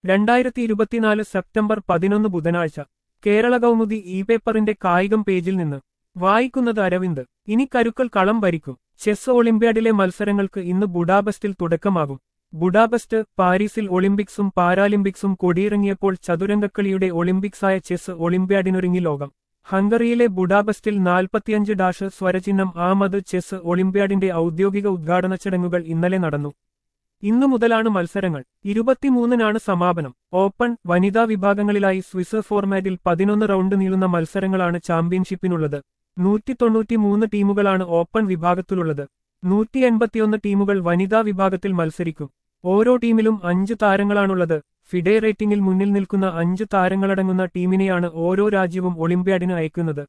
രണ്ടായിരത്തി ഇരുപത്തിനാല് സെപ്റ്റംബർ പതിനൊന്ന് ബുധനാഴ്ച കേരള കൗമുദി ഇ പേപ്പറിന്റെ കായികം പേജിൽ നിന്ന് വായിക്കുന്നത് അരവിന്ദ് ഇനി കരുക്കൾ കളം ഭരിക്കും ചെസ് ഒളിമ്പ്യാഡിലെ മത്സരങ്ങൾക്ക് ഇന്ന് ബുഡാപെസ്റ്റിൽ തുടക്കമാകും ബുഡാപെസ്റ്റ് പാരീസിൽ ഒളിമ്പിക്സും പാരാലിമ്പിക്സും കൊടിയിറങ്ങിയപ്പോൾ ചതുരംഗക്കളിയുടെ ഒളിമ്പിക്സായ ചെസ് ഒളിമ്പ്യാഡിനൊരുങ്ങി ലോകം ഹംഗറിയിലെ ബുഡാപെസ്റ്റിൽ നാൽപ്പത്തിയഞ്ച് ഡാഷ് സ്വരചിഹ്നം ആമത് ചെസ് ഒളിമ്പ്യാഡിന്റെ ഔദ്യോഗിക ഉദ്ഘാടന ചടങ്ങുകൾ ഇന്നലെ നടന്നു ഇന്നു മുതലാണ് മത്സരങ്ങൾ ഇരുപത്തിമൂന്നിനാണ് സമാപനം ഓപ്പൺ വനിതാ വിഭാഗങ്ങളിലായി സ്വിസ് ഫോർമാറ്റിൽ പതിനൊന്ന് റൗണ്ട് നീളുന്ന മത്സരങ്ങളാണ് ചാമ്പ്യൻഷിപ്പിനുള്ളത് നൂറ്റി തൊണ്ണൂറ്റിമൂന്ന് ടീമുകളാണ് ഓപ്പൺ വിഭാഗത്തിലുള്ളത് നൂറ്റി എൺപത്തിയൊന്ന് ടീമുകൾ വനിതാ വിഭാഗത്തിൽ മത്സരിക്കും ഓരോ ടീമിലും അഞ്ച് താരങ്ങളാണുള്ളത് ഫിഡെ റേറ്റിംഗിൽ മുന്നിൽ നിൽക്കുന്ന അഞ്ച് താരങ്ങളടങ്ങുന്ന ടീമിനെയാണ് ഓരോ രാജ്യവും ഒളിമ്പ്യാഡിന് അയക്കുന്നത്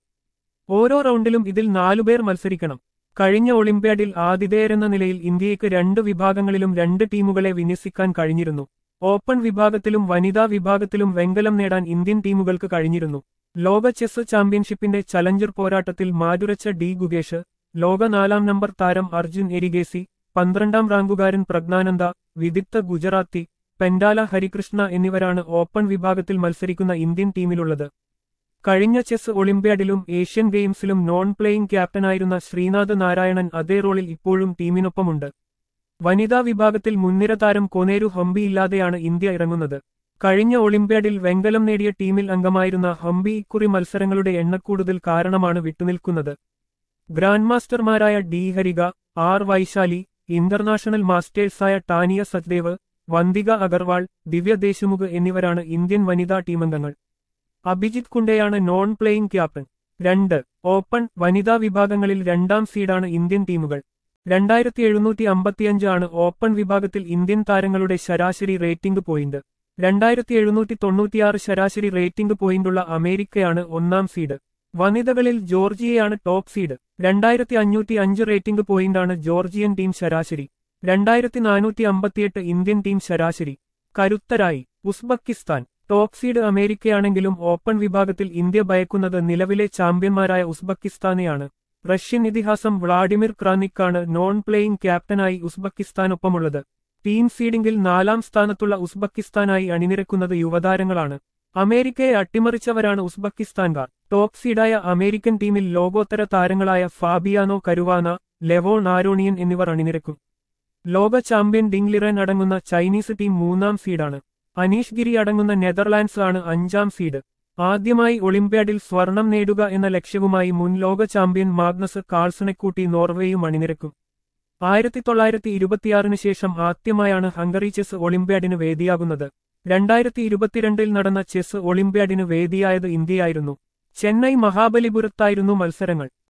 ഓരോ റൗണ്ടിലും ഇതിൽ നാലുപേർ മത്സരിക്കണം കഴിഞ്ഞ ഒളിമ്പ്യാഡിൽ ആതിഥേയരെന്ന നിലയിൽ ഇന്ത്യയ്ക്ക് രണ്ട് വിഭാഗങ്ങളിലും രണ്ട് ടീമുകളെ വിന്യസിക്കാൻ കഴിഞ്ഞിരുന്നു ഓപ്പൺ വിഭാഗത്തിലും വനിതാ വിഭാഗത്തിലും വെങ്കലം നേടാൻ ഇന്ത്യൻ ടീമുകൾക്ക് കഴിഞ്ഞിരുന്നു ലോക ചെസ് ചാമ്പ്യൻഷിപ്പിന്റെ ചലഞ്ചർ പോരാട്ടത്തിൽ മാതുരച്ച ഡി ഗുഗേഷ് ലോക നാലാം നമ്പർ താരം അർജുൻ എരിഗേസി പന്ത്രണ്ടാം റാങ്കുകാരൻ പ്രജ്ഞാനന്ദ വിദിഗ്ധ ഗുജറാത്തി പെൻഡാല ഹരികൃഷ്ണ എന്നിവരാണ് ഓപ്പൺ വിഭാഗത്തിൽ മത്സരിക്കുന്ന ഇന്ത്യൻ ടീമിലുള്ളത് കഴിഞ്ഞ ചെസ് ഒളിമ്പ്യാഡിലും ഏഷ്യൻ ഗെയിംസിലും നോൺ പ്ലേയിംഗ് ക്യാപ്റ്റനായിരുന്ന ശ്രീനാഥ് നാരായണൻ അതേ റോളിൽ ഇപ്പോഴും ടീമിനൊപ്പമുണ്ട് വനിതാ വിഭാഗത്തിൽ മുൻനിര താരം കൊനേരു ഹംബി ഇല്ലാതെയാണ് ഇന്ത്യ ഇറങ്ങുന്നത് കഴിഞ്ഞ ഒളിമ്പ്യാഡിൽ വെങ്കലം നേടിയ ടീമിൽ അംഗമായിരുന്ന ഹംബി ഇക്കുറി മത്സരങ്ങളുടെ എണ്ണക്കൂടുതൽ കാരണമാണ് വിട്ടുനിൽക്കുന്നത് ഗ്രാൻഡ് മാസ്റ്റർമാരായ D Harika R Vaishali international മാസ്റ്റേഴ്സായ ടാനിയ സച്ദേവ് വന്തിക അഗർവാൾ ദിവ്യ ദേശ്മുഖ് എന്നിവരാണ് ഇന്ത്യൻ വനിതാ ടീമംഗങ്ങൾ അഭിജിത് കുണ്ടയാണ് നോൺ പ്ലേയിംഗ് ക്യാപ്റ്റൻ രണ്ട് ഓപ്പൺ വനിതാ വിഭാഗങ്ങളിൽ രണ്ടാം സീഡാണ് ഇന്ത്യൻ ടീമുകൾ രണ്ടായിരത്തി എഴുന്നൂറ്റി അമ്പത്തിയഞ്ച് ആണ് ഓപ്പൺ വിഭാഗത്തിൽ ഇന്ത്യൻ താരങ്ങളുടെ ശരാശരി റേറ്റിംഗ് പോയിന്റ് രണ്ടായിരത്തി എഴുന്നൂറ്റി തൊണ്ണൂറ്റിയാറ് ശരാശരി റേറ്റിംഗ് പോയിന്റുള്ള അമേരിക്കയാണ് ഒന്നാം സീഡ് വനിതകളിൽ ജോർജിയയാണ് ടോപ്പ് സീഡ് രണ്ടായിരത്തി അഞ്ഞൂറ്റി അഞ്ച് റേറ്റിംഗ് പോയിന്റാണ് ജോർജിയൻ ടീം ശരാശരി രണ്ടായിരത്തി നാനൂറ്റി അമ്പത്തിയെട്ട് ഇന്ത്യൻ ടീം ശരാശരി കരുത്തരായി ഉസ്ബക്കിസ്ഥാൻ ടോപ്പ് സീഡ് അമേരിക്കയാണെങ്കിലും ഓപ്പൺ വിഭാഗത്തിൽ ഇന്ത്യ ഭയക്കുന്നത് നിലവിലെ ചാമ്പ്യന്മാരായ ഉസ്ബക്കിസ്ഥാനെയാണ് റഷ്യൻ ഇതിഹാസം വ്ളാഡിമിർ ക്രാനിക്കാണ് നോൺ പ്ലേയിംഗ് ക്യാപ്റ്റനായി ഉസ്ബക്കിസ്ഥാനൊപ്പമുള്ളത് ടീം സീഡിംഗിൽ നാലാം സ്ഥാനത്തുള്ള ഉസ്ബക്കിസ്ഥാനായി അണിനിരക്കുന്നത് യുവതാരങ്ങളാണ് അമേരിക്കയെ അട്ടിമറിച്ചവരാണ് ഉസ്ബക്കിസ്ഥാൻകാർ ടോപ്പ് സീഡായ അമേരിക്കൻ ടീമിൽ ലോകോത്തര താരങ്ങളായ ഫാബിയാനോ കരുവാന ലെവോൺ ആരോണിയൻ എന്നിവർ അണിനിരക്കും ലോക ചാമ്പ്യൻ ഡിംഗ്ലിറൻ അടങ്ങുന്ന ചൈനീസ് ടീം മൂന്നാം സീഡാണ് അനീഷ് ഗിരി അടങ്ങുന്ന നെതർലാൻഡ്സ് ആണ് അഞ്ചാം സീഡ് ആദ്യമായി ഒളിമ്പ്യാഡിൽ സ്വർണം നേടുക എന്ന ലക്ഷ്യവുമായി മുൻ ലോക ചാമ്പ്യൻ മാഗ്നസ് കാൾസണെക്കൂട്ടി നോർവേയും അണിനിരക്കും ആയിരത്തി തൊള്ളായിരത്തി ഇരുപത്തിയാറിന് ശേഷം ആദ്യമായാണ് ഹംഗറി ചെസ് ഒളിമ്പ്യാഡിന് വേദിയാകുന്നത് രണ്ടായിരത്തി ഇരുപത്തിരണ്ടിൽ നടന്ന ചെസ് ഒളിമ്പ്യാഡിന് വേദിയായത് ഇന്ത്യയായിരുന്നു ചെന്നൈ മഹാബലിപുരത്തായിരുന്നു മത്സരങ്ങൾ